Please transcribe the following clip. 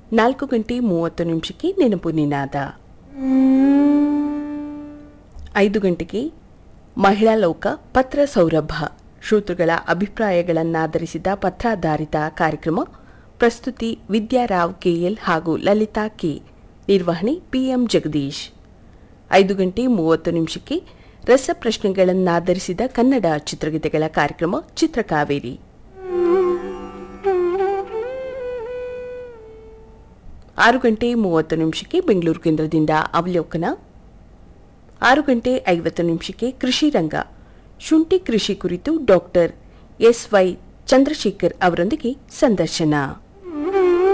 ನಾಲ್ಕು ಗಂಟೆ ಮೂವತ್ತು ನಿಮಿಷಕ್ಕೆ ನೆನಪು ನಿನಾದ ಐದು ಗಂಟೆಗೆ ಮಹಿಳಾ ಲೋಕ ಪತ್ರ ಸೌರಭ ಶ್ರೋತೃಗಳ ಅಭಿಪ್ರಾಯಗಳನ್ನಾಧರಿಸಿದ ಪತ್ರಾಧಾರಿತ ಕಾರ್ಯಕ್ರಮ ಪ್ರಸ್ತುತಿ ವಿದ್ಯಾರಾವ್ ಕೆಎಲ್ ಹಾಗೂ ಲಲಿತಾ ಕೆ ನಿರ್ವಹಣೆ ಪಿಎಂ ಜಗದೀಶ್ ಐದು ಗಂಟೆ ಮೂವತ್ತು ನಿಮಿಷಕ್ಕೆ ರಸಪ್ರಶ್ನೆಗಳನ್ನಾಧರಿಸಿದ ಕನ್ನಡ ಚಿತ್ರಗೀತೆಗಳ ಕಾರ್ಯಕ್ರಮ ಚಿತ್ರಕಾವೇರಿ ಆರು ಗಂಟೆ ಮೂವತ್ತು ನಿಮಿಷಕ್ಕೆ ಬೆಂಗಳೂರು ಕೇಂದ್ರದಿಂದ ಅವಲೋಕನ ಆರು ಗಂಟೆ ಐವತ್ತು ನಿಮಿಷಕ್ಕೆ ಕೃಷಿ ರಂಗ ಶುಂಠಿ ಕೃಷಿ ಕುರಿತು ಡಾಕ್ಟರ್ ಎಸ್ ವೈ ಚಂದ್ರಶೇಖರ್ ಅವರೊಂದಿಗೆ ಸಂದರ್ಶನ